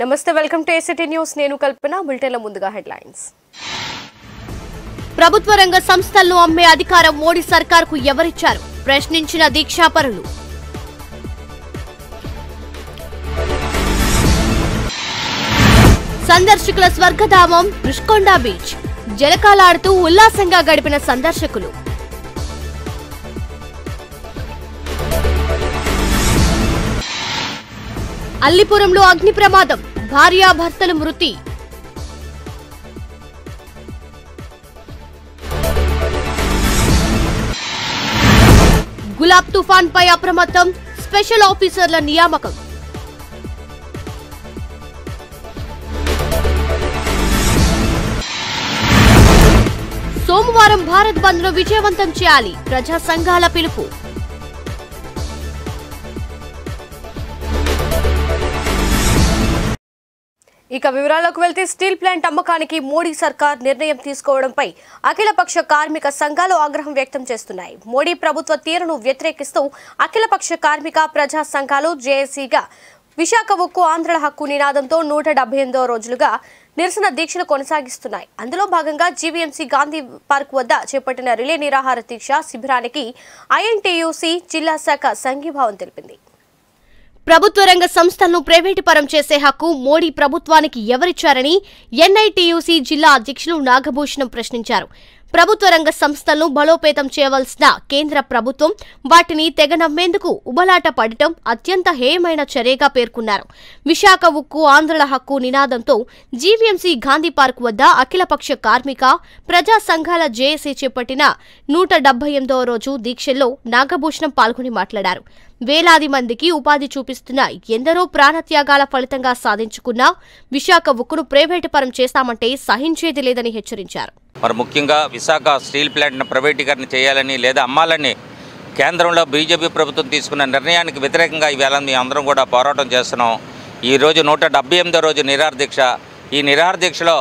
నమస్తే welcome to ACT news నేను కల్పన బులెటిన్ల ముందుగా హెడ్లైన్స్ ప్రభుత్వ రంగ సంస్థలను అమ్మే అధికారం మోడీ సర్కార్కు ఎవరిచ్చారు ప్రశ్నించిన దీక్షాపరులు సందర్శకుల స్వర్గధామం రుషికొండ బీచ్ జలకాలాడుతూ ఉల్లాసంగా గడిపిన సందర్శకులు అల్లిపురంలో అగ్ని ప్రమాదం భార్యాభర్తలు మృతి గులాబ్ తుఫాన్ పై అప్రమత్తం స్పెషల్ ఆఫీసర్ల నియామకం సోమవారం భారత్ బంద్ ను విజయవంతం చేయాలి ప్రజా సంఘాల పిలుపు ఇక వివరాల్లోకి వెళ్తే స్టీల్ ప్లాంట్ అమ్మకానికి మోడీ సర్కార్ నిర్ణయం తీసుకోవడంపై అఖిలపక్ష కార్మిక సంఘాలు ఆగ్రహం వ్యక్తం చేస్తున్నాయి మోడీ ప్రభుత్వ తీరును వ్యతిరేకిస్తూ అఖిలపక్ష కార్మిక ప్రజా సంఘాలు జేఏసీగా విశాఖ ఉక్కు ఆంధ్రుల హక్కు నినాదంతో నూట డెబ్బై ఎనిమిదో రోజులుగా నిరసన దీక్షలు కొనసాగిస్తున్నాయి అందులో భాగంగా జీవీఎంసీ గాంధీ పార్క్ వద్ద చేపట్టిన రిలే నిరాహార దీక్ష శిబిరానికి ఐఎన్టీయూసీ జిల్లా శాఖ సంఘీభావం తెలిపింది ప్రభుత్వ రంగ సంస్థలను ప్రైవేటు పరం చేసే హక్కు మోడీ ప్రభుత్వానికి ఎవరిచ్చారని ఎన్ఐటీయూసీ జిల్లా అధ్యక్షులు నాగభూషణం ప్రశ్నించారు ప్రభుత్వ రంగ సంస్థలను బలోపేతం చేయవలసిన కేంద్ర ప్రభుత్వం వాటిని తెగనమ్మేందుకు ఉబలాట పడటం అత్యంత హేయమైన చర్యగా పేర్కొన్నారు విశాఖ ఉక్కు ఆంధ్రుల హక్కు నినాదంతో జీవీఎంసీ గాంధీ పార్క్ వద్ద అఖిలపక్ష కార్మిక ప్రజా సంఘాల జేఏసీ చేపట్టిన నూట డెబ్బై ఎనిమిదవ రోజు దీక్షల్లో నాగభూషణం పాల్గొని మాట్లాడారు వేలాది మందికి ఉపాధి చూపిస్తున్న ఎందరో ప్రాణత్యాగాల ఫలితంగా సాధించుకున్న విశాఖ ఉక్కును ప్రైవేటు పరం చేస్తామంటే సహించేది లేదని హెచ్చరించారు మరి ముఖ్యంగా విశాఖ స్టీల్ ప్లాంట్ను ప్రైవేటీకరణ చేయాలని లేదా అమ్మాలని కేంద్రంలో బీజేపీ ప్రభుత్వం తీసుకున్న నిర్ణయానికి వ్యతిరేకంగా ఈవేళ మేము అందరం కూడా పోరాటం చేస్తున్నాం ఈ రోజు నూట డెబ్బై ఎనిమిదో రోజు నిరాహార దీక్ష ఈ నిరాహార దీక్షలో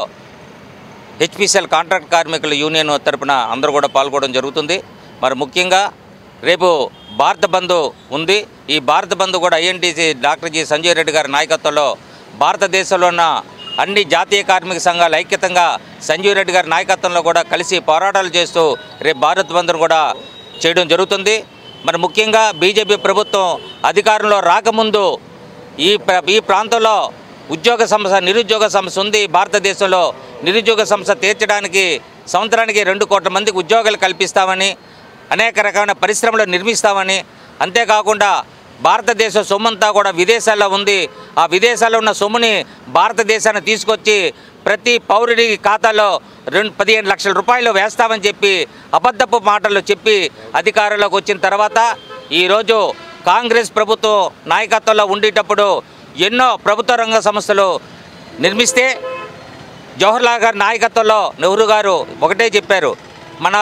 హెచ్పిసిఎల్ కాంట్రాక్ట్ కార్మికుల యూనియన్ తరపున అందరూ కూడా పాల్గొనడం జరుగుతుంది మరి ముఖ్యంగా రేపు భారత బంద్ ఉంది ఈ భారత బంద్ కూడా INTUC doctor G Sanjay Reddy గారి నాయకత్వంలో భారతదేశంలో ఉన్న అన్ని జాతీయ కార్మిక సంఘాలు ఐక్యతంగా సంజీవ్ రెడ్డి గారి నాయకత్వంలో కూడా కలిసి పోరాటాలు చేస్తూ రేపు భారత్ బంద్ను కూడా చేయడం జరుగుతుంది మరి ముఖ్యంగా బీజేపీ ప్రభుత్వం అధికారంలో రాకముందు ఈ ప్ర- ఈ ప్రాంతంలో ఉద్యోగ సమస్య నిరుద్యోగ సమస్య ఉంది భారతదేశంలో నిరుద్యోగ సమస్య తీర్చడానికి సంవత్సరానికి రెండు కోట్ల మందికి ఉద్యోగాలు కల్పిస్తామని అనేక రకమైన పరిశ్రమలు నిర్మిస్తామని అంతేకాకుండా భారతదేశ సొమ్మంతా కూడా విదేశాల్లో ఉంది ఆ విదేశాల్లో ఉన్న సొమ్ముని భారతదేశాన్ని తీసుకొచ్చి ప్రతి పౌరుడి ఖాతాలో రెండు పదిహేను లక్షల రూపాయలు వేస్తామని చెప్పి అబద్ధపు మాటలు చెప్పి అధికారంలోకి వచ్చిన తర్వాత ఈరోజు కాంగ్రెస్ ప్రభుత్వం నాయకత్వంలో ఉండేటప్పుడు ఎన్నో ప్రభుత్వ రంగ సంస్థలు నిర్మిస్తే జవహర్లాల్ గారి నాయకత్వంలో నెహ్రూ గారు ఒకటే చెప్పారు మన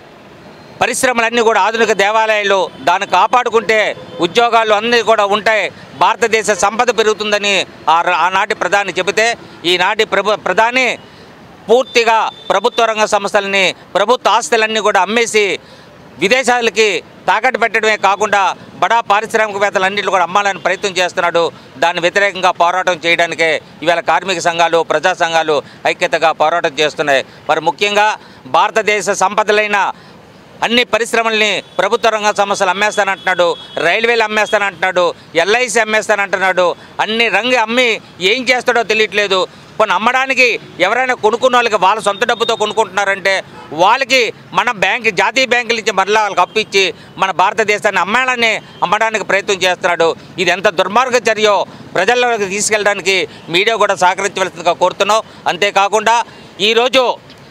పరిశ్రమలన్నీ కూడా ఆధునిక దేవాలయాలు దాన్ని కాపాడుకుంటే ఉద్యోగాలు అన్నీ కూడా ఉంటాయి భారతదేశ సంపద పెరుగుతుందని ఆ ర- ఆనాటి ప్రధాని చెబితే ఈనాటి ప్రభు ప్రధాని పూర్తిగా ప్రభుత్వ రంగ సంస్థలని ప్రభుత్వ ఆస్తులన్నీ కూడా అమ్మేసి విదేశాలకి తాకట్టు పెట్టడమే కాకుండా బడా పారిశ్రామికవేత్తలన్నింటిలో కూడా అమ్మాలని ప్రయత్నం చేస్తున్నాడు దాని వ్యతిరేకంగా పోరాటం చేయడానికే ఇవాళ కార్మిక సంఘాలు ప్రజా సంఘాలు ఐక్యతగా పోరాటం చేస్తున్నాయి మరి ముఖ్యంగా భారతదేశ సంపదలైన అన్ని పరిశ్రమల్ని ప్రభుత్వ రంగ సంస్థలు అమ్మేస్తానంటున్నాడు రైల్వేలు అమ్మేస్తానంటున్నాడు ఎల్ఐసి అమ్మేస్తానంటున్నాడు అన్ని రంగు అమ్మి ఏం చేస్తాడో తెలియట్లేదు కొన్ని అమ్మడానికి ఎవరైనా కొనుక్కున్న వాళ్ళకి వాళ్ళ సొంత డబ్బుతో కొనుక్కుంటున్నారంటే వాళ్ళకి మన బ్యాంక్ జాతీయ బ్యాంకుల నుంచి మరలా వాళ్ళకి అప్పిచ్చి మన భారతదేశాన్ని అమ్మాలని అమ్మడానికి ప్రయత్నం చేస్తున్నాడు ఇది ఎంత దుర్మార్గ చర్యో ప్రజల్లోకి తీసుకెళ్ళడానికి మీడియా కూడా సహకరించవలసిందిగా కోరుతున్నాం అంతేకాకుండా ఈరోజు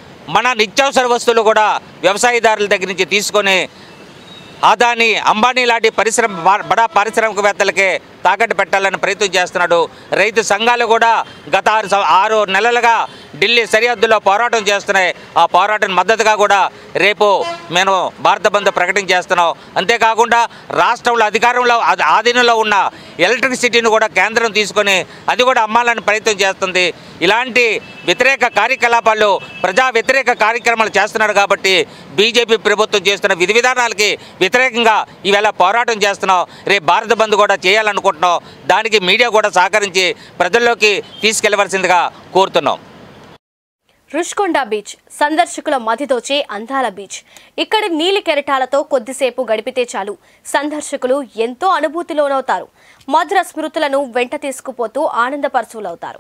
మన నిత్యావసర వస్తువులు కూడా వ్యవసాయదారుల దగ్గర నుంచి తీసుకొని అదాని అంబానీ లాంటి పరిశ్రమ బా- బడా పారిశ్రామికవేత్తలకే తాకట్టు పెట్టాలని ప్రయత్నం చేస్తున్నాడు రైతు సంఘాలు కూడా గత ఆరు సం- ఆరు నెలలుగా ఢిల్లీ సరిహద్దులో పోరాటం చేస్తున్నాయి ఆ పోరాటం మద్దతుగా కూడా రేపు మేము భారత బంద్ ప్రకటన చేస్తున్నాం అంతేకాకుండా రాష్ట్రంలో అధికారంలో అది ఆధీనంలో ఉన్న ఎలక్ట్రిసిటీని కూడా కేంద్రం తీసుకొని అది కూడా అమ్మాలని ప్రయత్నం చేస్తుంది ఇలాంటి వ్యతిరేక కార్యకలాపాలు ప్రజా వ్యతిరేక కార్యక్రమాలు చేస్తున్నారు కాబట్టి బీజేపీ ప్రభుత్వం చేస్తున్న విధి విధానాలకి వ్యతిరేకంగా ఈవేళ పోరాటం చేస్తున్నాం రేపు భారత బంద్ కూడా చేయాలనుకుంటున్నాం దానికి మీడియా కూడా సహకరించి ప్రజల్లోకి తీసుకెళ్లవలసిందిగా కోరుతున్నాం రుషికొండ బీచ్ సందర్శకుల మదిదోచే అందాల బీచ్ ఇక్కడి నీలి కెరటాలతో కొద్దిసేపు గడిపితే చాలు సందర్శకులు ఎంతో అనుభూతి లోనవుతారు మధుర స్మృతులను వెంట తీసుకుపోతూ ఆనందపరచులవుతారు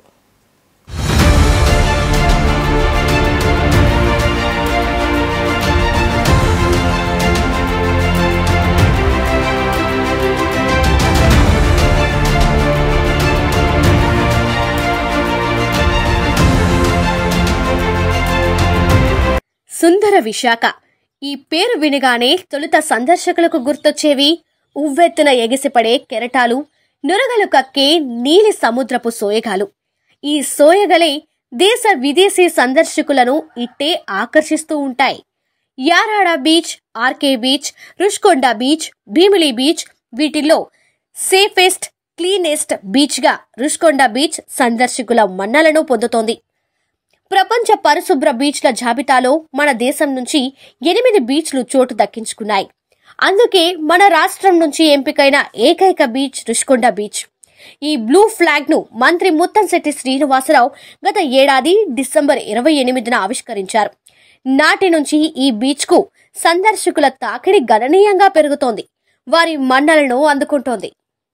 సుందర విశాఖ ఈ పేరు వినగానే తొలుత సందర్శకులకు గుర్తొచ్చేవి ఉవ్వెత్తున ఎగిసిపడే కెరటాలు నురగలు కక్కే నీలి సముద్రపు సోయగాలు ఈ సోయగలే దేశ విదేశీ సందర్శకులను ఇట్టే ఆకర్షిస్తూ ఉంటాయి Yarada beach RK beach Rushikonda beach Bheemili beach వీటిల్లో సేఫెస్ట్ క్లీనెస్ట్ బీచ్గా రుష్కొండ బీచ్ సందర్శకుల మన్నలను పొందుతోంది ప్రపంచ పరిశుభ్ర బీచ్ల జాబితాలో మన దేశం నుంచి ఎనిమిది బీచ్లు చోటు దక్కించుకున్నాయి అందుకే మన రాష్ట్రం నుంచి ఎంపికైన ఏకైక బీచ్ రుషికొండ బీచ్ ఈ బ్లూ ఫ్లాగ్ ను మంత్రి ముత్తంశెట్టి శ్రీనివాసరావు గత ఏడాది డిసెంబర్ ఇరవై ఎనిమిదిన ఆవిష్కరించారు నాటి నుంచి ఈ బీచ్ కు సందర్శకుల తాకిడి గణనీయంగా పెరుగుతోంది వారి మన్నలను అందుకుంటోంది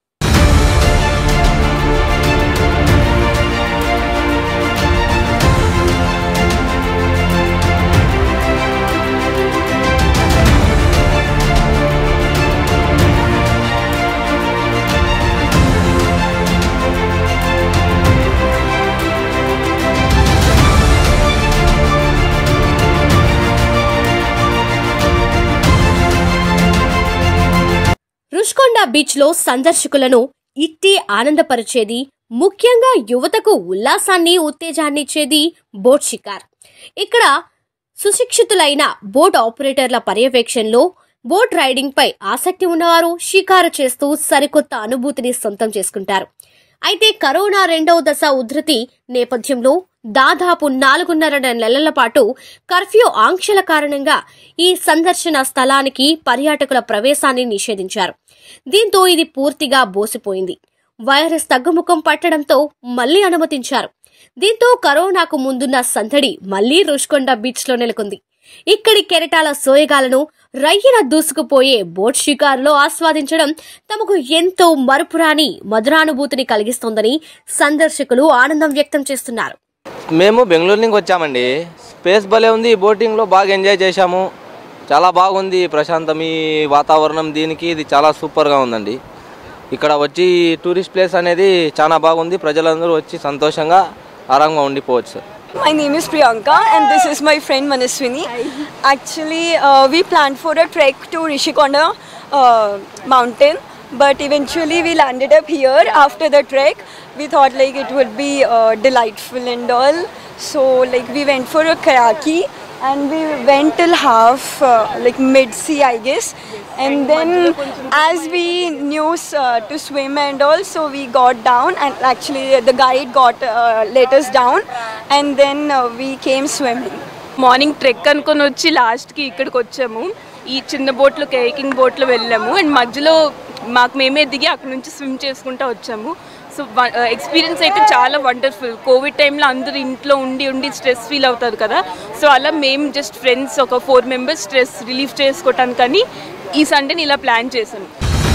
రుష్కొండ బీచ్ లో సందర్శకులను ఇట్టి ఆనందపరిచేది ముఖ్యంగా యువతకు ఉల్లాసాన్ని ఉత్తేజాన్ని ఇచ్చేది బోట్ షికార్ ఇక్కడ సుశిక్షితులైన బోట్ ఆపరేటర్ల పర్యవేక్షణలో బోట్ రైడింగ్ పై ఆసక్తి ఉన్నవారు షికారు చేస్తూ సరికొత్త అనుభూతిని సొంతం చేసుకుంటారు అయితే కరోనా రెండవ దశ ఉధృతి నేపథ్యంలో దాదాపు నాలుగున్నర నెలల పాటు కర్ఫ్యూ ఆంక్షల కారణంగా ఈ సందర్శన స్థలానికి పర్యాటకుల ప్రవేశాన్ని నిషేధించారు దీంతో ఇది పూర్తిగా బోసిపోయింది వైరస్ తగ్గుముఖం పట్టడంతో మళ్లీ అనుమతించారు దీంతో కరోనాకు ముందున్న సందడి మళ్లీ రుషికొండ బీచ్ లో నెలకొంది ఇక్కడి కెరటాల సోయగాలను రయ్యన దూసుకుపోయే బోట్ షికారులో ఆస్వాదించడం తమకు ఎంతో మరుపురాని మధురానుభూతిని కలిగిస్తోందని సందర్శకులు ఆనందం వ్యక్తం చేస్తున్నారు మేము బెంగళూరు నుంచి వచ్చామండి స్పేస్ భలే ఉంది బోటింగ్లో బాగా ఎంజాయ్ చేశాము చాలా బాగుంది ప్రశాంతం ఈ వాతావరణం దీనికి ఇది చాలా సూపర్గా ఉందండి ఇక్కడ వచ్చి టూరిస్ట్ ప్లేస్ అనేది చాలా బాగుంది ప్రజలందరూ వచ్చి సంతోషంగా ఆరాంగా ఉండిపోవచ్చు sir My name is Priyanka and this is my friend Manaswini. Actually, uh, we planned for a trek to Rishikonda uh, mountain, but eventually we landed up here after the trek. We thought like it would be uh, delightful and all. So like we went for a kayaki and we went till half uh, like mid sea I guess and then as we knew uh, to swim and all so we got down and actually the guide got uh, let us down and then uh, we came swimming morning trek అనుకొని వచ్చి లాస్ట్కి ఇక్కడికి వచ్చాము ఈ చిన్న బోట్లో caking బోట్లో వెళ్ళాము అండ్ మధ్యలో మాకు మేమే దిగి అక్కడ నుంచి స్విమ్ చేసుకుంటూ వచ్చాము సో ఎక్స్పీరియన్స్ అయితే చాలా వండర్ఫుల్ కోవిడ్ టైంలో అందరూ ఇంట్లో ఉండి ఉండి స్ట్రెస్ ఫీల్ అవుతారు కదా సో అలా మేము జస్ట్ ఫ్రెండ్స్ ఒక ఫోర్ మెంబర్స్ స్ట్రెస్ రిలీఫ్ చేసుకోవటానికి కానీ ఈ సండేని ఇలా ప్లాన్ చేశాను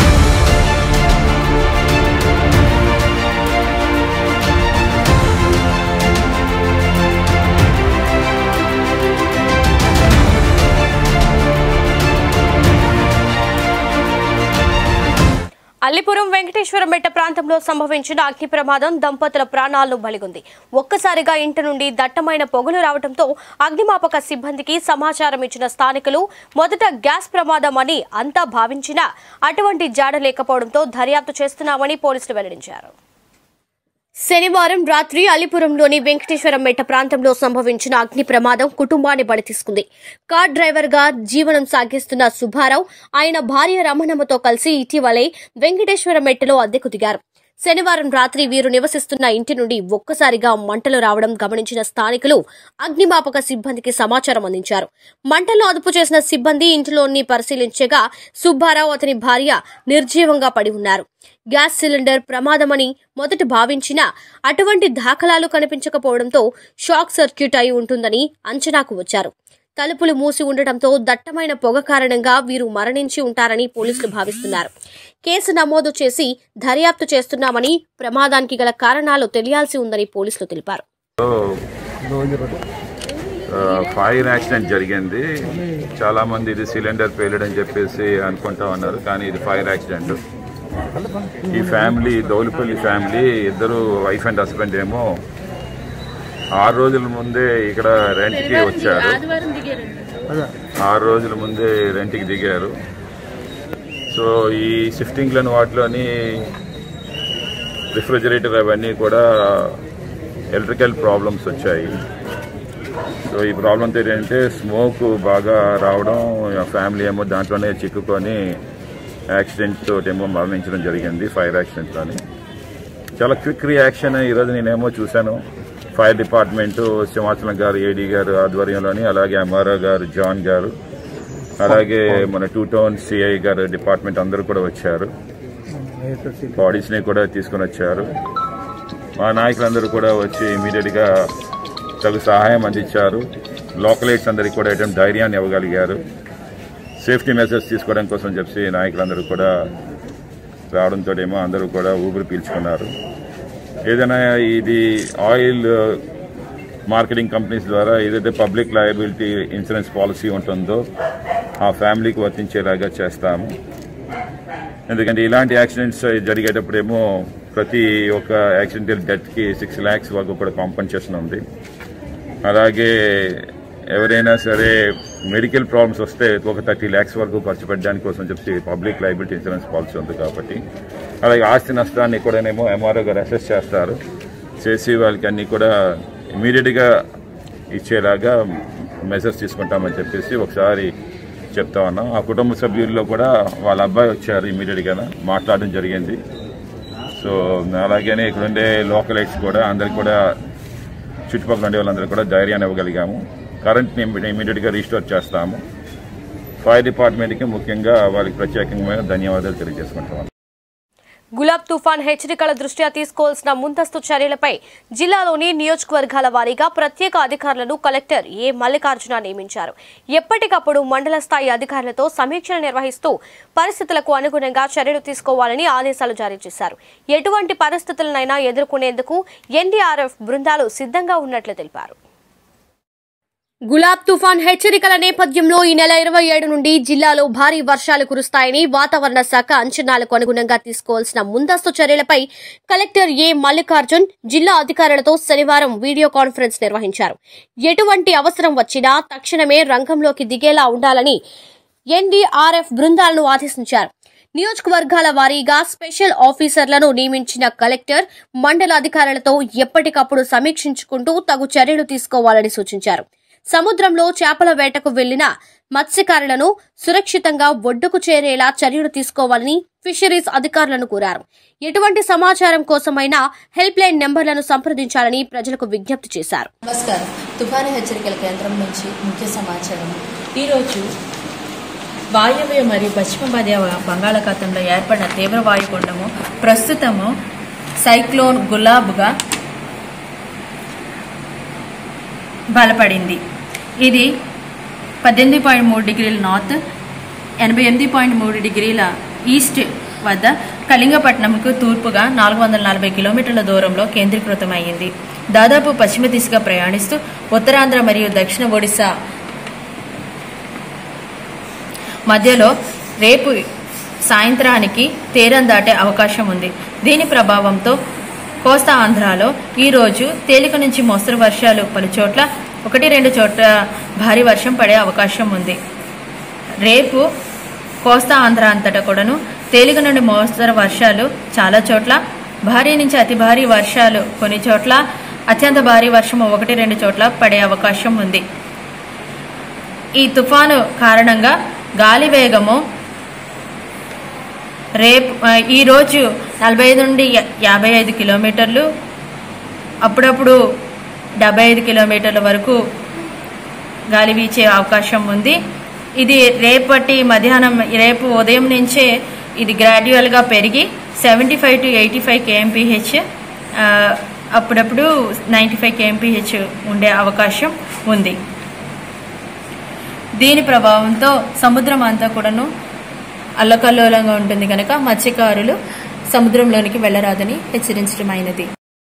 అల్లిపురం వెంకటేశ్వరం మెట్ట ప్రాంతంలో సంభవించిన అగ్ని ప్రమాదం దంపతుల ప్రాణాలను బలిగొంది ఒక్కసారిగా ఇంటి నుండి దట్టమైన పొగలు రావడంతో అగ్నిమాపక సిబ్బందికి సమాచారం ఇచ్చిన స్థానికులు మొదట గ్యాస్ ప్రమాదం అని అంతా భావించినా అటువంటి జాడ లేకపోవడంతో దర్యాప్తు చేస్తున్నామని పోలీసులు వెల్లడించారు శనివారం రాత్రి అలిపురంలోని వెంకటేశ్వరం మెట్ట ప్రాంతంలో సంభవించిన అగ్ని ప్రమాదం కుటుంబాన్ని బలి తీసుకుంది కార్ డ్రైవర్ గా జీవనం సాగిస్తున్న సుబ్బారావు ఆయన భార్య రమణమ్మతో కలిసి ఇటీవలే వెంకటేశ్వరం మెట్టలో అద్దెకు దిగారు శనివారం రాత్రి వీరు నివసిస్తున్న ఇంటి నుండి ఒక్కసారిగా మంటలు రావడం గమనించిన స్థానికులు అగ్నిమాపక సిబ్బందికి సమాచారం అందించారు మంటలను అదుపు చేసిన సిబ్బంది ఇంటిలోని పరిశీలించగా సుబ్బారావు అతని భార్య నిర్జీవంగా పడి ఉన్నారు గ్యాస్ సిలిండర్ ప్రమాదమని మొదట భావించినా అటువంటి దాఖలాలు కనిపించకపోవడంతో షాక్ సర్క్యూట్ అయి ఉంటుందని అంచనాకు వచ్చారు తలుపులు మూసి ఉండటంతో దట్టమైన పొగ కారణంగా వీరు మరణించి ఉంటారని పోలీసులు భావిస్తున్నారు కేసు నమోదు చేసి దర్యాప్తు చేస్తున్నామని ప్రమాదానికి గల కారణాలు తెలియాల్సి ఉందని పోలీసులు తెలిపారు ఫైర్ యాక్సిడెంట్ జరిగింది చాలా మంది ఇది సిలిండర్ పేలడని చెప్పేసి అనుకుంటా ఉన్నారు కానీ ఇది ఫైర్ యాక్సిడెంట్ ఈ ఫ్యామిలీ దౌలిపల్లి ఫ్యామిలీ ఇద్దరు వైఫ్ అండ్ హస్బెండ్ ఏమో ఆరు రోజుల ముందే ఇక్కడ రెంట్కి వచ్చారు ఆరు రోజుల ముందే రెంట్కి దిగారు సో ఈ షిఫ్టింగ్లను వాటిలోని రిఫ్రిజిరేటర్ అవన్నీ కూడా ఎలక్ట్రికల్ ప్రాబ్లమ్స్ వచ్చాయి సో ఈ ప్రాబ్లంతో ఏంటంటే స్మోక్ బాగా రావడం ఆ ఫ్యామిలీ ఏమో దాంట్లోనే చిక్కుకొని యాక్సిడెంట్ తోటి ఏమో మరణించడం జరిగింది ఫైర్ యాక్సిడెంట్లోని చాలా క్విక్ రియాక్షన్ ఈరోజు నేనేమో చూశాను ఫైర్ డిపార్ట్మెంటు సింహాచలం గారు ఏడీ గారు ఆధ్వర్యంలోని అలాగే ఎంఆర్ఓ గారు జాన్ గారు అలాగే మన టూ టౌన్ సిఐ గారు డిపార్ట్మెంట్ అందరూ కూడా వచ్చారు బాడీస్ని కూడా తీసుకొని వచ్చారు మా నాయకులందరూ కూడా వచ్చి ఇమీడియట్గా తగు సహాయం అందించారు లోకలైట్స్ అందరికీ కూడా ఎటువంటి ధైర్యాన్ని ఇవ్వగలిగారు సేఫ్టీ మెజర్స్ తీసుకోవడం కోసం చెప్పి నాయకులందరూ కూడా రావడంతో ఏమో అందరూ కూడా ఊపిరి పీల్చుకున్నారు ఏదైనా ఇది ఆయిల్ మార్కెటింగ్ కంపెనీస్ ద్వారా ఏదైతే పబ్లిక్ లయబిలిటీ ఇన్సూరెన్స్ పాలసీ ఉంటుందో ఆ ఫ్యామిలీకి వర్తించేలాగా చేస్తాము ఎందుకంటే ఇలాంటి యాక్సిడెంట్స్ జరిగేటప్పుడేమో ప్రతి ఒక్క యాక్సిడెంటల్ డెత్కి సిక్స్ ల్యాక్స్ వరకు కూడా కాంపన్సేషన్ ఉంది అలాగే ఎవరైనా సరే మెడికల్ ప్రాబ్లమ్స్ వస్తే ఒక థర్టీ ల్యాక్స్ వరకు ఖర్చు పెట్టడానికి కోసం చెప్పి పబ్లిక్ లైబిలిటీ ఇన్సూరెన్స్ పాలసీ ఉంది కాబట్టి అలాగే ఆస్తి నష్టాన్ని కూడానేమో ఎంఆర్ఓ గారు అసెస్ చేస్తారు చేసి వాళ్ళకి అన్ని కూడా ఇమీడియట్గా ఇచ్చేలాగా మెజర్స్ తీసుకుంటామని చెప్పేసి ఒకసారి చెప్తా ఉన్నాం ఆ కుటుంబ సభ్యుల్లో కూడా వాళ్ళ అబ్బాయి వచ్చారు ఇమీడియట్గా మాట్లాడడం జరిగింది సో అలాగనే ఇక్కడ ఉండే లోకలైట్స్ కూడా అందరికి కూడా చుట్టుపక్కల ఉండే వాళ్ళందరూ కూడా ధైర్యాన్ని ఇవ్వగలిగాము కరెంట్ని ఇమీడియట్గా రీస్టోర్ చేస్తాము ఫైర్ డిపార్ట్మెంట్కి ముఖ్యంగా వాళ్ళకి ప్రత్యేకమైన ధన్యవాదాలు తెలియజేసుకుంటాము గులాబ్ తుఫాన్ హెచ్చరికల దృష్ట్యా తీసుకోవాల్సిన ముందస్తు చర్యలపై జిల్లాలోని నియోజకవర్గాల వారీగా ప్రత్యేక అధికారులను కలెక్టర్ ఏ మల్లికార్జున నియమించారు ఎప్పటికప్పుడు మండల స్థాయి అధికారులతో సమీక్షలు నిర్వహిస్తూ పరిస్థితులకు అనుగుణంగా చర్యలు తీసుకోవాలని ఆదేశాలు జారీ చేశారు ఎటువంటి పరిస్థితులనైనా ఎదుర్కొనేందుకు ఎన్డీఆర్ఎఫ్ బృందాలు సిద్ధంగా ఉన్నట్లు తెలిపారు గులాబ్ తుఫాన్ హెచ్చరికల నేపథ్యంలో ఈ నెల ఇరవై ఏడు నుండి జిల్లాలో భారీ వర్షాలు కురుస్తాయని వాతావరణ శాఖ అంచనాలకు అనుగుణంగా తీసుకోవాల్సిన ముందస్తు చర్యలపై కలెక్టర్ ఏ మల్లికార్జున్ జిల్లా అధికారులతో శనివారం వీడియో కాన్ఫరెన్స్ నిర్వహించారు ఎటువంటి అవసరం వచ్చినా తక్షణమే రంగంలోకి దిగేలా ఉండాలని ఎన్డీఆర్ఎఫ్ బృందాలను ఆదేశించారు నియోజకవర్గాల వారీగా స్పెషల్ ఆఫీసర్లను నియమించిన కలెక్టర్ మండల అధికారులతో ఎప్పటికప్పుడు సమీక్షించుకుంటూ తగు చర్యలు తీసుకోవాలని సూచించారు సముద్రంలో చేపల వేటకు వెళ్లిన మత్స్యకారులను సురక్షితంగా ఒడ్డుకు చేరేలా చర్యలు తీసుకోవాలని ఫిషరీస్ అధికారులను కోరారు ఎటువంటి సమాచారం కోసమైనా హెల్ప్ లైన్ నెంబర్లను సంప్రదించాలని ప్రజలకు విజ్ఞప్తి చేశారు నమస్కారం తుఫాను హెచ్చరికల కేంద్రం నుంచి ముఖ్య సమాచారం ఈరోజు వాయువ్య మరియు పశ్చిమ మధ్య బంగాళాఖాతంలో ఏర్పడిన తీవ్ర వాయుగుండము ప్రస్తుతము సైక్లోన్ గులాబ్గా బలపడింది ఇది పద్దెనిమిది పాయింట్ మూడు డిగ్రీల నార్త్ ఎనభై ఎనిమిది పాయింట్ మూడు డిగ్రీల ఈస్ట్ వద్ద కళింగపట్నంకు తూర్పుగా నాలుగు వందల నలభై కిలోమీటర్ల దూరంలో కేంద్రీకృతమైంది దాదాపు పశ్చిమ దిశగా ప్రయాణిస్తూ ఉత్తరాంధ్ర మరియు దక్షిణ ఒడిశా మధ్యలో రేపు సాయంత్రానికి తీరం దాటే అవకాశం ఉంది దీని ప్రభావంతో కోస్తా ఆంధ్రాలో ఈరోజు తేలిక నుంచి మోస్తరు వర్షాలు పలుచోట్ల ఒకటి రెండు చోట్ల భారీ వర్షం పడే అవకాశం ఉంది రేపు కోస్తా ఆంధ్ర అంతటా కూడాను తేలిక నుండి మోస్తరు వర్షాలు చాలా చోట్ల భారీ నుంచి అతి భారీ వర్షాలు కొన్ని చోట్ల అత్యంత భారీ వర్షము ఒకటి రెండు చోట్ల పడే అవకాశం ఉంది ఈ తుఫాను కారణంగా గాలి వేగము రేపు ఆ, ఈరోజు నలభై ఐదు నుండి యా- యాభై ఐదు కిలోమీటర్లు అప్పుడప్పుడు డెబ్బై ఐదు కిలోమీటర్ల వరకు గాలి వీచే అవకాశం ఉంది ఇది రేపటి మధ్యాహ్నం రేపు ఉదయం నుంచే ఇది గ్రాడ్యువల్గా పెరిగి seventy five to eighty five KMPH అప్పుడప్పుడు నైంటీ ఫైవ్ కేఎంపీహెచ్ ఉండే అవకాశం ఉంది దీని ప్రభావంతో సముద్రం అంతా కూడాను అల్లకల్లోలంగా ఉంటుంది కనుక మత్స్యకారులు సముద్రంలోనికి వెళ్ళరాదని హెచ్చరించడమైనది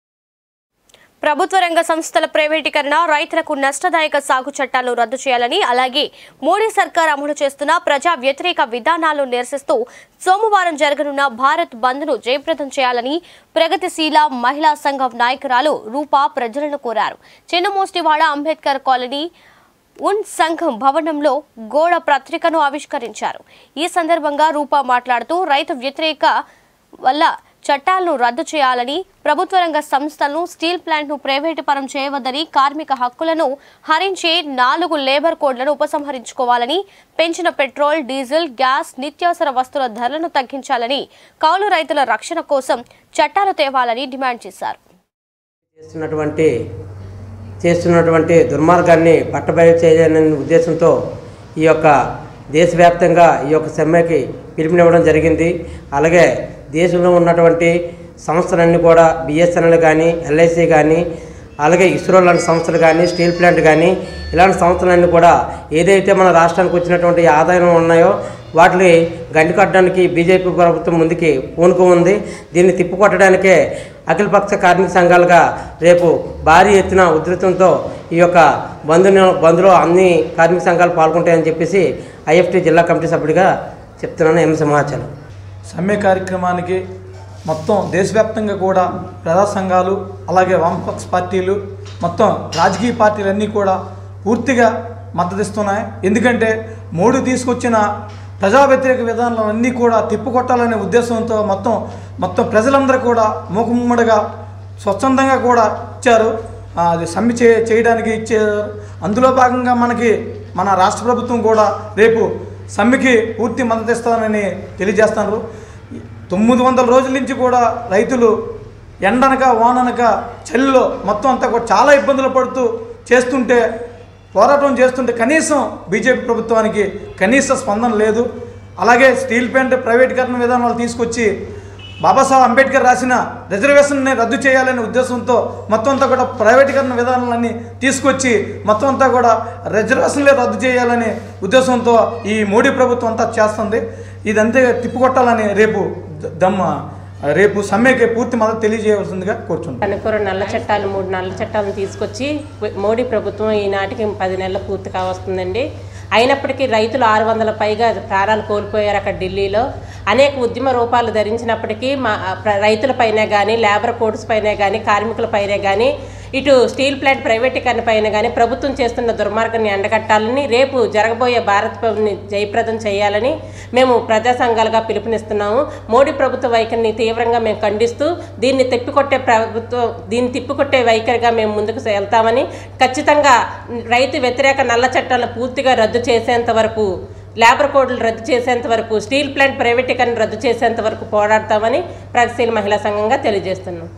ప్రభుత్వ రంగ సంస్థల ప్రైవేటీకరణ రైతులకు నష్టదాయక సాగు చట్టాలను రద్దు చేయాలని అలాగే మోడీ సర్కార్ అమలు చేస్తున్న ప్రజా వ్యతిరేక విధానాలను నిరసిస్తూ సోమవారం జరగనున్న భారత్ బంద్ను జయప్రదం చేయాలని ప్రగతిశీల మహిళా సంఘం నాయకురాలు రూపా ప్రజలను కోరారు చిన్నమోస్టివాడ అంబేద్కర్ కాలనీ ఉన్ సంఘం భవనంలో గోడ పత్రికను ఆవిష్కరించారు ఈ సందర్భంగా రూపా మాట్లాడుతూ రైతు వ్యతిరేక వల్ల చట్టాలను రద్దు చేయాలని ప్రభుత్వ రంగ సంస్థలను స్టీల్ ప్లాంట్ను ప్రైవేటు పరం చేయవద్దని కార్మిక హక్కులను హరించే నాలుగు లేబర్ కోడ్లను ఉపసంహరించుకోవాలని పెంచిన పెట్రోల్ డీజిల్ గ్యాస్ నిత్యావసర వస్తువుల ధరలను తగ్గించాలని కౌలు రైతుల రక్షణ కోసం చట్టాలు తేవాలని డిమాండ్ చేశారు చేస్తున్నటువంటి చేస్తున్నటువంటి దుర్మార్గాన్ని పట్టబయలు చేయాలనే ఉద్దేశంతో ఈ యొక్క దేశవ్యాప్తంగా ఈ యొక్క సమ్మెకి పిలుపునివ్వడం జరిగింది అలాగే దేశంలో ఉన్నటువంటి సంస్థలన్నీ కూడా బిఎస్ఎన్ఎల్ కానీ ఎల్ఐసి కానీ అలాగే ఇస్రో లాంటి సంస్థలు కానీ స్టీల్ ప్లాంట్ కానీ ఇలాంటి సంస్థలన్నీ కూడా ఏదైతే మన రాష్ట్రానికి వచ్చినటువంటి ఆదాయం ఉన్నాయో వాటిని గండి కట్టడానికి బీజేపీ ప్రభుత్వం ముందుకి పూనుకు ఉంది దీన్ని తిప్పికొట్టడానికే అఖిలపక్ష కార్మిక సంఘాలుగా రేపు భారీ ఎత్తున ఉధృతంతో ఈ యొక్క బంధుని బంద్లో అన్ని కార్మిక సంఘాలు పాల్గొంటాయని చెప్పేసి ఐఎఫ్టీ జిల్లా కమిటీ సభ్యుడిగా చెప్తున్నాను ఎం సమాచారం సమ్మె కార్యక్రమానికి మొత్తం దేశవ్యాప్తంగా కూడా ప్రజా సంఘాలు అలాగే వామపక్ష పార్టీలు మొత్తం రాజకీయ పార్టీలన్నీ కూడా పూర్తిగా మద్దతిస్తున్నాయి ఎందుకంటే మోడీ తీసుకొచ్చిన ప్రజా వ్యతిరేక విధానాలన్నీ కూడా తిప్పుకొట్టాలనే ఉద్దేశంతో మొత్తం మొత్తం ప్రజలందరూ కూడా మూకుమ్మడిగా స్వచ్ఛందంగా కూడా ఇచ్చారు ఆ, అది సమ్మె చే చేయడానికి ఇచ్చారు అందులో భాగంగా మనకి మన రాష్ట్ర ప్రభుత్వం కూడా రేపు సమ్మెకి పూర్తి మద్దతు ఇస్తానని తెలియజేస్తున్నారు తొమ్మిది వందల రోజుల నుంచి కూడా రైతులు ఎండనక వాననక చలిలో మొత్తం అంతా కూడా చాలా ఇబ్బందులు పడుతూ చేస్తుంటే పోరాటం చేస్తుంటే కనీసం బీజేపీ ప్రభుత్వానికి కనీస స్పందన లేదు అలాగే స్టీల్ ప్లాంట్ ప్రైవేటీకరణ విధానాలు తీసుకొచ్చి బాబాసాహెబ్ అంబేద్కర్ రాసిన రిజర్వేషన్ని రద్దు చేయాలనే ఉద్దేశంతో మొత్తం అంతా కూడా ప్రైవేటీకరణ విధానాలన్నీ తీసుకొచ్చి మొత్తం అంతా కూడా రిజర్వేషన్లే రద్దు చేయాలనే ఉద్దేశంతో ఈ మోడీ ప్రభుత్వం అంతా చేస్తుంది ఇదంతే తిప్పుకొట్టాలని రేపు ద- దమ్మ రేపు సమ్మెకి పూర్తి మద్దతు తెలియజేయవలసిందిగా కోరుచున్నాను కనుకొర నల్ల చట్టాలు మూడు నల్ల చట్టాలను తీసుకొచ్చి మోడీ ప్రభుత్వం ఈనాటికి పది నెలలు పూర్తి కావస్తుందండి అయినప్పటికీ రైతులు ఆరు వందల పైగా ప్రాణాలు కోల్పోయారు అక్కడ ఢిల్లీలో అనేక ఉద్యమ రూపాలు ధరించినప్పటికీ మా ప్ర- రైతులపైనే కానీ లేబర్ కోడ్స్ పైనే కానీ కార్మికులపైనే కానీ ఇటు స్టీల్ ప్లాంట్ ప్రైవేటీకరణ పైన కానీ ప్రభుత్వం చేస్తున్న దుర్మార్గాన్ని ఎండగట్టాలని రేపు జరగబోయే భారత్ ని జయప్రదం చేయాలని మేము ప్రజా సంఘాలుగా పిలుపునిస్తున్నాము మోడీ ప్రభుత్వ వైఖరిని తీవ్రంగా మేము ఖండిస్తూ దీన్ని తిప్పికొట్టే ప్రభుత్వం దీన్ని తిప్పికొట్టే వైఖరిగా మేము ముందుకు వెళ్తామని ఖచ్చితంగా రైతు వ్యతిరేక నల్ల చట్టాలను పూర్తిగా రద్దు చేసేంత వరకు లేబర్ కోడ్లు రద్దు చేసేంత వరకు స్టీల్ ప్లాంట్ ప్రైవేటీకరణ రద్దు చేసేంత వరకు పోరాడతామని ప్రగతిశీల మహిళా సంఘంగా తెలియజేస్తున్నాం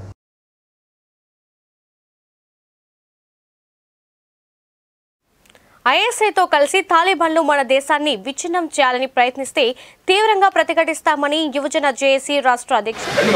ఐఎస్ఐతో కలిసి తాలిబాన్లు మన దేశాన్ని విచ్ఛిన్నం చేయాలని ప్రయత్నిస్తే తీవ్రంగా ప్రతిఘటిస్తామని యువజన జేఏసీ రాష్ట్ర అధ్యక్షుడు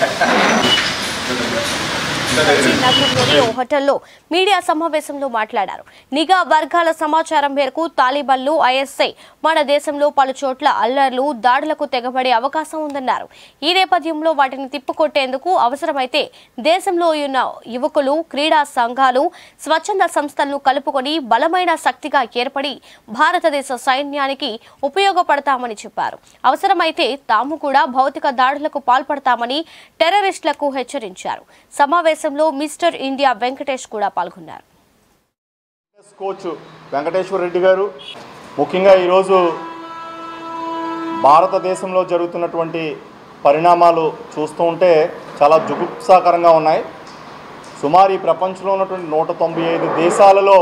నగరంలోని ఓ హోటల్లో మీడియా సమావేశంలో మాట్లాడారు నిఘా వర్గాల సమాచారం మేరకు తాలిబాన్లు ఐఎస్ఐ మన దేశంలో పలు చోట్ల అల్లర్లు దాడులకు తెగబడే అవకాశం ఉందన్నారు ఈ నేపథ్యంలో వాటిని తిప్పుకొట్టేందుకు అవసరమైతే దేశంలో ఉన్న యువకులు క్రీడా సంఘాలు స్వచ్ఛంద సంస్థలను కలుపుకొని బలమైన శక్తిగా ఏర్పడి భారతదేశ సైన్యానికి ఉపయోగపడతామని చెప్పారు అవసరమైతే తాము కూడా భౌతిక దాడులకు పాల్పడతామని టెర్రరిస్టులకు హెచ్చరించారు సమావేశంలో మిస్టర్ ఇండియా వెంకటేష్ కూడా పాల్గొన్నారు కోచ్ వెంకటేశ్వర రెడ్డి గారు ముఖ్యంగా ఈరోజు భారతదేశంలో జరుగుతున్నటువంటి పరిణామాలు చూస్తూ ఉంటే చాలా జుగుప్సాకరంగా ఉన్నాయి సుమారు ఈ ప్రపంచంలో ఉన్నటువంటి నూట తొంభై ఐదు దేశాలలో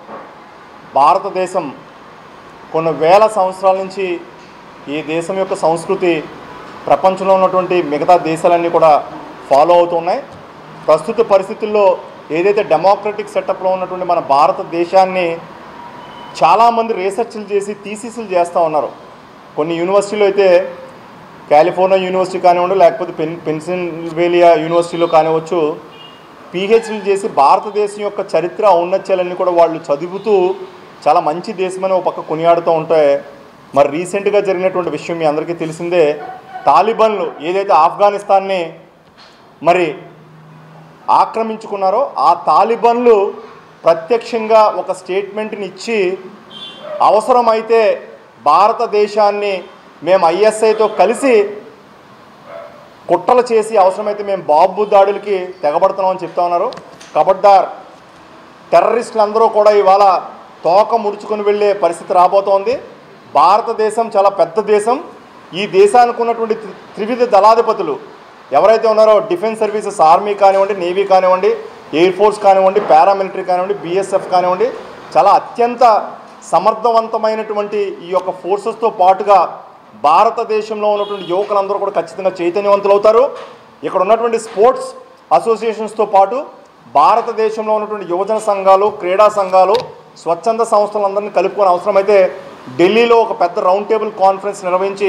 భారతదేశం కొన్ని వేల సంవత్సరాల నుంచి ఈ దేశం యొక్క సంస్కృతి ప్రపంచంలో ఉన్నటువంటి మిగతా దేశాలన్నీ కూడా ఫాలో అవుతున్నాయి ప్రస్తుత పరిస్థితుల్లో ఏదైతే డెమోక్రటిక్ సెటప్లో ఉన్నటువంటి మన భారతదేశాన్ని చాలామంది రీసెర్చ్లు చేసి థీసిస్లు చేస్తూ ఉన్నారు కొన్ని యూనివర్సిటీలో అయితే కాలిఫోర్నియా యూనివర్సిటీ కానివ్వండి లేకపోతే పెన్ పెన్సిల్వేలియా యూనివర్సిటీలో కానివచ్చు పిహెచ్డీలు చేసి భారతదేశం యొక్క చరిత్ర ఔన్నత్యాలన్నీ కూడా వాళ్ళు చదువుతూ చాలా మంచి దేశమని ఒక పక్క కొనియాడుతూ ఉంటే మరి రీసెంట్గా జరిగినటువంటి విషయం మీ అందరికీ తెలిసిందే తాలిబాన్లు ఏదైతే ఆఫ్ఘనిస్తాన్ని మరి ఆక్రమించుకున్నారో ఆ తాలిబాన్లు ప్రత్యక్షంగా ఒక స్టేట్మెంట్ని ఇచ్చి అవసరమైతే భారతదేశాన్ని మేము ఐఎస్ఐతో కలిసి కుట్రలు చేసి అవసరమైతే మేము బాంబు దాడులకి తెగబడుతున్నామని చెప్తా ఉన్నారు కబడ్దార్ టెర్రరిస్టులందరూ కూడా ఇవాళ తోక ముడుచుకుని వెళ్ళే పరిస్థితి రాబోతోంది భారతదేశం చాలా పెద్ద దేశం ఈ దేశానికి ఉన్నటువంటి త్రి- త్రివిధ దళాధిపతులు ఎవరైతే ఉన్నారో డిఫెన్స్ సర్వీసెస్ ఆర్మీ కానివ్వండి నేవీ కానివ్వండి ఎయిర్ ఫోర్స్ కానివ్వండి పారామిలిటరీ కానివ్వండి బీఎస్ఎఫ్ కానివ్వండి చాలా అత్యంత సమర్థవంతమైనటువంటి ఈ యొక్క ఫోర్సెస్తో పాటుగా భారతదేశంలో ఉన్నటువంటి యువకులందరూ కూడా ఖచ్చితంగా చైతన్యవంతులు అవుతారు ఇక్కడ ఉన్నటువంటి స్పోర్ట్స్ అసోసియేషన్స్తో పాటు భారతదేశంలో ఉన్నటువంటి యువజన సంఘాలు క్రీడా సంఘాలు స్వచ్ఛంద సంస్థలందరినీ కలుపుకొని అవసరమైతే ఢిల్లీలో ఒక పెద్ద రౌండ్ టేబుల్ కాన్ఫరెన్స్ నిర్వహించి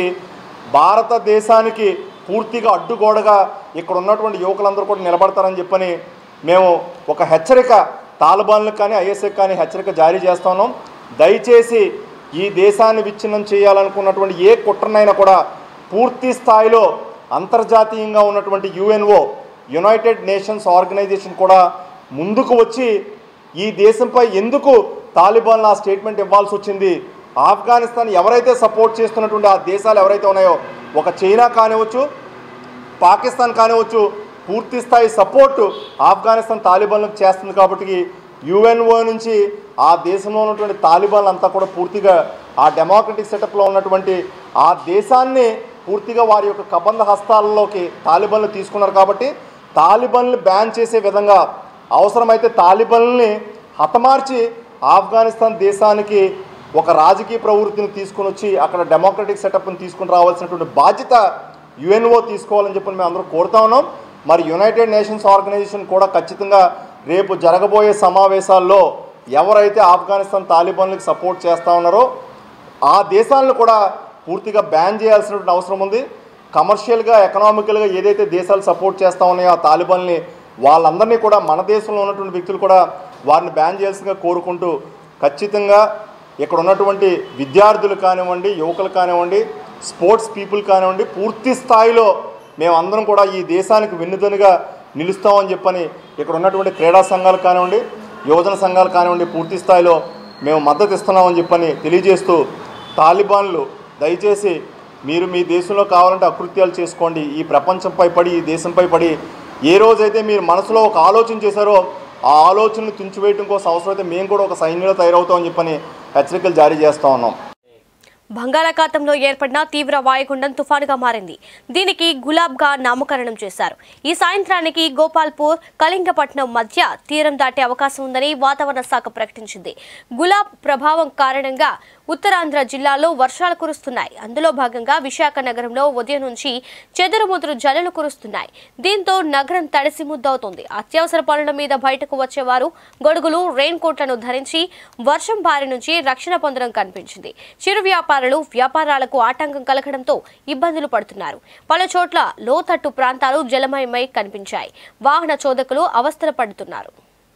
భారతదేశానికి పూర్తిగా అడ్డుగోడగా ఇక్కడ ఉన్నటువంటి యువకులందరూ కూడా నిలబడతారని చెప్పని మేము ఒక హెచ్చరిక తాలిబాన్లకు కానీ ఐఎస్ఐకి కానీ హెచ్చరిక జారీ చేస్తా ఉన్నాం దయచేసి ఈ దేశాన్ని విచ్ఛిన్నం చేయాలనుకున్నటువంటి ఏ కుట్రనైనా కూడా పూర్తి స్థాయిలో అంతర్జాతీయంగా ఉన్నటువంటి యుఎన్ఓ యునైటెడ్ నేషన్స్ ఆర్గనైజేషన్ కూడా ముందుకు వచ్చి ఈ దేశంపై ఎందుకు తాలిబాన్ ఆ స్టేట్మెంట్ ఇవ్వాల్సి వచ్చింది ఆఫ్ఘనిస్తాన్ ఎవరైతే సపోర్ట్ చేస్తున్నటువంటి ఆ దేశాలు ఎవరైతే ఉన్నాయో ఒక చైనా కానివచ్చు పాకిస్తాన్ కానివచ్చు పూర్తి స్థాయి సపోర్ట్ ఆఫ్ఘనిస్తాన్ తాలిబాన్లకు చేస్తుంది కాబట్టి యుఎన్ఓ నుంచి ఆ దేశంలో ఉన్నటువంటి తాలిబాన్లు అంతా కూడా పూర్తిగా ఆ డెమోక్రటిక్ సెటప్లో ఉన్నటువంటి ఆ దేశాన్ని పూర్తిగా వారి యొక్క కబంధ హస్తాలలోకి తాలిబాన్లు తీసుకున్నారు కాబట్టి తాలిబాన్లు బ్యాన్ చేసే విధంగా అవసరమైతే తాలిబాన్లని హతమార్చి ఆఫ్ఘనిస్తాన్ దేశానికి ఒక రాజకీయ ప్రవృత్తిని తీసుకుని వచ్చి అక్కడ డెమోక్రటిక్ సెటప్ని తీసుకుని రావాల్సినటువంటి బాధ్యత యుఎన్ఓ తీసుకోవాలని చెప్పి మేము అందరూ కోరుతా ఉన్నాం మరి యునైటెడ్ నేషన్స్ ఆర్గనైజేషన్ కూడా ఖచ్చితంగా రేపు జరగబోయే సమావేశాల్లో ఎవరైతే ఆఫ్ఘనిస్తాన్ తాలిబాన్లకు సపోర్ట్ చేస్తూ ఉన్నారో ఆ దేశాలను కూడా పూర్తిగా బ్యాన్ చేయాల్సినటువంటి అవసరం ఉంది కమర్షియల్గా ఎకనామికల్గా ఏదైతే దేశాలు సపోర్ట్ చేస్తూ ఉన్నాయో ఆ తాలిబాన్ని వాళ్ళందరినీ కూడా మన దేశంలో ఉన్నటువంటి వ్యక్తులు కూడా వారిని బ్యాన్ చేయాల్సిందిగా కోరుకుంటూ ఖచ్చితంగా ఇక్కడ ఉన్నటువంటి విద్యార్థులు కానివ్వండి యువకులు కానివ్వండి స్పోర్ట్స్ పీపుల్ కానివ్వండి పూర్తి స్థాయిలో మేమందరం కూడా ఈ దేశానికి వెన్నుదనుగా నిలుస్తామని చెప్పని ఇక్కడ ఉన్నటువంటి క్రీడా సంఘాలు కానివ్వండి యువజన సంఘాలు కానివ్వండి పూర్తి స్థాయిలో మేము మద్దతు ఇస్తున్నామని చెప్పని తెలియజేస్తూ తాలిబాన్లు దయచేసి మీరు మీ దేశంలో కావాలంటే అకృత్యాలు చేసుకోండి ఈ ప్రపంచంపై పడి ఈ దేశంపై పడి ఏ రోజైతే మీరు మనసులో ఒక ఆలోచన చేశారో ఆ ఆలోచనను తుంచివేయడం కోసం అవసరమైతే మేము కూడా ఒక సైన్యంలో తయారవుతామని చెప్పని హెచ్చరికలు జారీ చేస్తూ ఉన్నాం బంగాళాఖాతంలో ఏర్పడిన తీవ్ర వాయుగుండం తుఫానుగా మారింది దీనికి గులాబ్గా నామకరణం చేశారు ఈ సాయంత్రానికి గోపాల్పూర్ కళింగపట్నం మధ్య తీరం దాటే అవకాశం ఉందని వాతావరణ శాఖ ప్రకటించింది గులాబ్ ప్రభావం కారణంగా ఉత్తరాంధ్ర జిల్లాలో వర్షాలు కురుస్తున్నాయి అందులో భాగంగా విశాఖ నగరంలో ఉదయం నుంచి చెదురుముదురు జల్లులు కురుస్తున్నాయి దీంతో నగరం తడిసి ముద్దవుతోంది అత్యవసర పనుల మీద బయటకు వచ్చేవారు గొడుగులు రెయిన్ కోట్లను ధరించి వర్షం బారి నుంచి రక్షణ పొందడం కనిపించింది చిరు వ్యాపారులు వ్యాపారాలకు ఆటంకం కలగడంతో ఇబ్బందులు పడుతున్నారు పలు చోట్ల లోతట్టు ప్రాంతాలు జలమయమై కనిపించాయి వాహన చోదకులు అవస్థలు పడుతున్నారు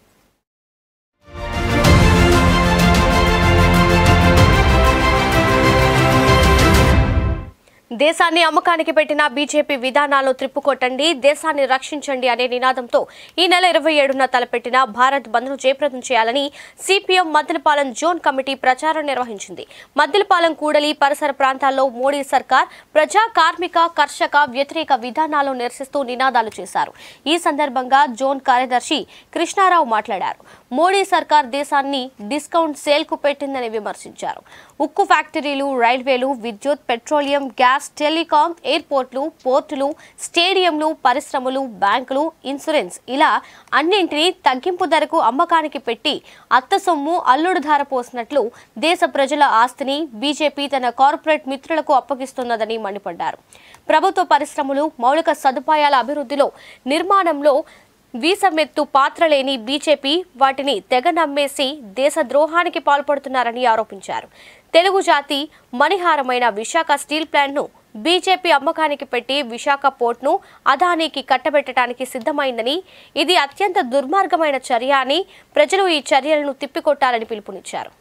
దేశాన్ని అమ్మకానికి పెట్టిన బీజేపీ విధానాలను త్రిప్పుకొట్టండి దేశాన్ని రక్షించండి అనే నినాదంతో ఈ నెల ఇరవై ఏడున తలపెట్టిన భారత్ బంద్ను జయప్రదం చేయాలని సిపిఎం మద్దిలపాలెం జోన్ కమిటీ ప్రచారం నిర్వహించింది మద్దిలపాలెం కూడలి పరిసర ప్రాంతాల్లో మోడీ సర్కార్ ప్రజా కార్మిక కర్షక వ్యతిరేక విధానాలను నిరసిస్తూ నినాదాలు చేశారు ఈ సందర్భంగా జోన్ కార్యదర్శి కృష్ణారావు మాట్లాడారు మోడీ సర్కార్ దేశాన్ని డిస్కౌంట్ సేల్కు పెట్టిందని విమర్శించారు ఉక్కు ఫ్యాక్టరీలు రైల్వేలు విద్యుత్ పెట్రోలియం గ్యాస్ టెలికాం ఎయిర్పోర్ట్లు పోర్టులు స్టేడియంలు పరిశ్రమలు బ్యాంకులు ఇన్సూరెన్స్ ఇలా అన్నింటినీ తగ్గింపు ధరకు అమ్మకానికి పెట్టి అత్త సొమ్ము అల్లుడు ధార పోసినట్లు దేశ ప్రజల ఆస్తిని బీజేపీ తన కార్పొరేట్ మిత్రులకు అప్పగిస్తున్నదని మండిపడ్డారు ప్రభుత్వ పరిశ్రమలు మౌలిక సదుపాయాల అభివృద్ధిలో నిర్మాణంలో వీసమెత్తు పాత్ర లేని బీజేపీ వాటిని తెగ నమ్మేసి దేశ ద్రోహానికి పాల్పడుతున్నారని ఆరోపించారు తెలుగు జాతి మణిహారమైన విశాఖ స్టీల్ ప్లాంట్ను బీజేపీ అమ్మకానికి పెట్టి విశాఖ పోర్ట్ను అదానీకి కట్టబెట్టడానికి సిద్ధమైందని ఇది అత్యంత దుర్మార్గమైన చర్య అని ప్రజలు ఈ చర్యలను తిప్పికొట్టాలని పిలుపునిచ్చారు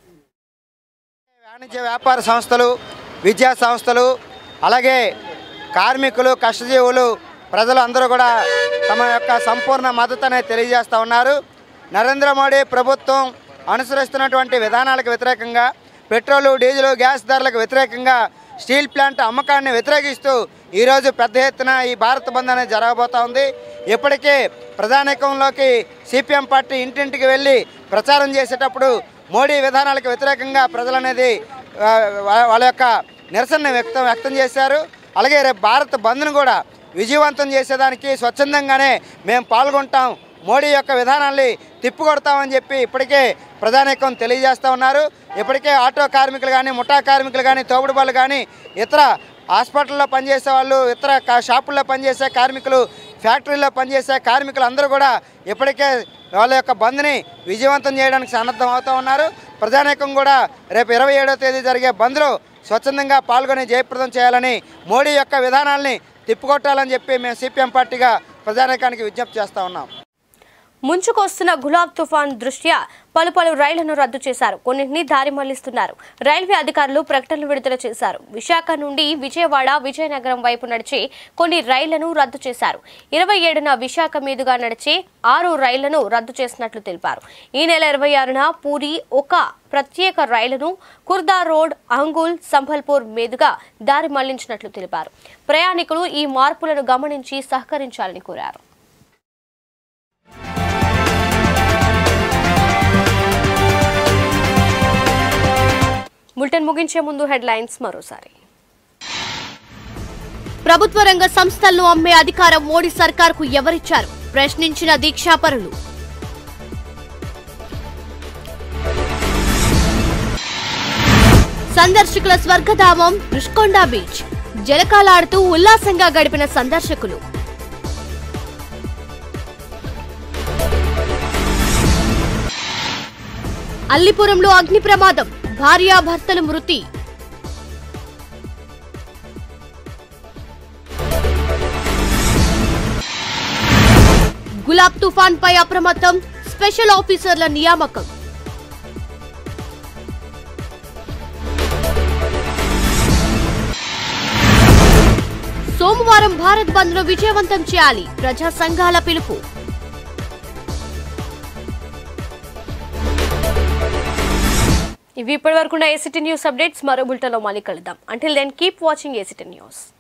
వాణిజ్య వ్యాపార సంస్థలు విద్యా సంస్థలు అలాగే కార్మికులు కష్టజీవులు ప్రజలు అందరూ కూడా తమ యొక్క సంపూర్ణ మద్దతు అనేది తెలియజేస్తూ ఉన్నారు నరేంద్ర మోడీ ప్రభుత్వం అనుసరిస్తున్నటువంటి విధానాలకు వ్యతిరేకంగా పెట్రోలు డీజిల్ గ్యాస్ ధరలకు వ్యతిరేకంగా స్టీల్ ప్లాంట్ అమ్మకాన్ని వ్యతిరేకిస్తూ ఈరోజు పెద్ద ఎత్తున ఈ భారత్ బంద్ అనేది జరగబోతూ ఉంది ఇప్పటికే ప్రధానికంలోకి సిపిఎం పార్టీ ఇంటింటికి వెళ్ళి ప్రచారం చేసేటప్పుడు మోడీ విధానాలకు వ్యతిరేకంగా ప్రజలు అనేది ఆ, వా- వాళ్ళ యొక్క నిరసన వ్యక్తం వ్యక్తం చేశారు అలాగే రేపు భారత్ బంద్ను కూడా విజయవంతం చేసేదానికి స్వచ్ఛందంగానే మేము పాల్గొంటాం మోడీ యొక్క విధానాల్ని తిప్పికొడతామని చెప్పి ఇప్పటికే ప్రధానికం తెలియజేస్తూ ఉన్నారు ఇప్పటికే ఆటో కార్మికులు కానీ ముఠా కార్మికులు కానీ తోపుడు వాళ్ళు కానీ ఇతర హాస్పిటల్లో పనిచేసే వాళ్ళు ఇతర కా- షాపుల్లో పనిచేసే కార్మికులు ఫ్యాక్టరీలో పనిచేసే కార్మికులు అందరూ కూడా ఇప్పటికే వాళ్ళ యొక్క బంద్ని విజయవంతం చేయడానికి సన్నద్ధం అవుతూ ఉన్నారు ప్రధానికం కూడా రేపు ఇరవై ఏడవ తేదీ జరిగే బంద్లో స్వచ్ఛందంగా పాల్గొని జయప్రదం చేయాలని మోడీ యొక్క విధానాల్ని తిప్పుకొట్టాలని చెప్పి మేము సిపిఎం పార్టీగా ప్రధానికానికి విజ్ఞప్తి చేస్తూ ఉన్నాం ముంచుకొస్తున్న గులాబ్ తుఫాన్ దృష్ట్యా పలు పలు రైళ్లను రద్దు చేశారు కొన్నింటిని దారి మళ్లిస్తున్నారు రైల్వే అధికారులు ప్రకటనలు విడుదల చేశారు విశాఖ నుండి విజయవాడ విజయనగరం వైపు నడిచే కొన్ని రైళ్లను రద్దు చేశారు ఇరవై ఏడున విశాఖ మీదుగా నడిచే ఆరు రైళ్లను రద్దు చేసినట్లు తెలిపారు ఈ నెల ఇరవై ఆరున పూరి ఒక ప్రత్యేక రైలును కుర్దా రోడ్ అంగుల్ సంభల్పూర్ మీదుగా దారి మళ్లించినట్లు తెలిపారు ప్రయాణికులు ఈ మార్పులను గమనించి సహకరించాలని కోరారు బులెటిన్ ముగించే ముందు హెడ్లైన్స్ మరోసారి ప్రభుత్వ రంగ సంస్థలను అమ్మే అధికారం మోడీ సర్కార్కు ఎవరిచ్చారు ప్రశ్నించిన దీక్షాపరులు సందర్శకుల స్వర్గధామం రుషికొండ బీచ్ జలకాలాడుతూ ఉల్లాసంగా గడిపిన సందర్శకులు అల్లిపురంలో అగ్ని ప్రమాదం భార్యాభర్తలు మృతి గులాబ్ తుఫాన్ పై అప్రమత్తం స్పెషల్ ఆఫీసర్ల నియామకం సోమవారం భారత్ బంద్ ను విజయవంతం చేయాలి ప్రజా సంఘాల పిలుపు ఇవి ఇప్పటి వరకు ఏసిటీ న్యూస్ అప్డేట్స్ మరో బులెటిన్లో మళ్ళీ కలుద్దాం until then keep watching ACT news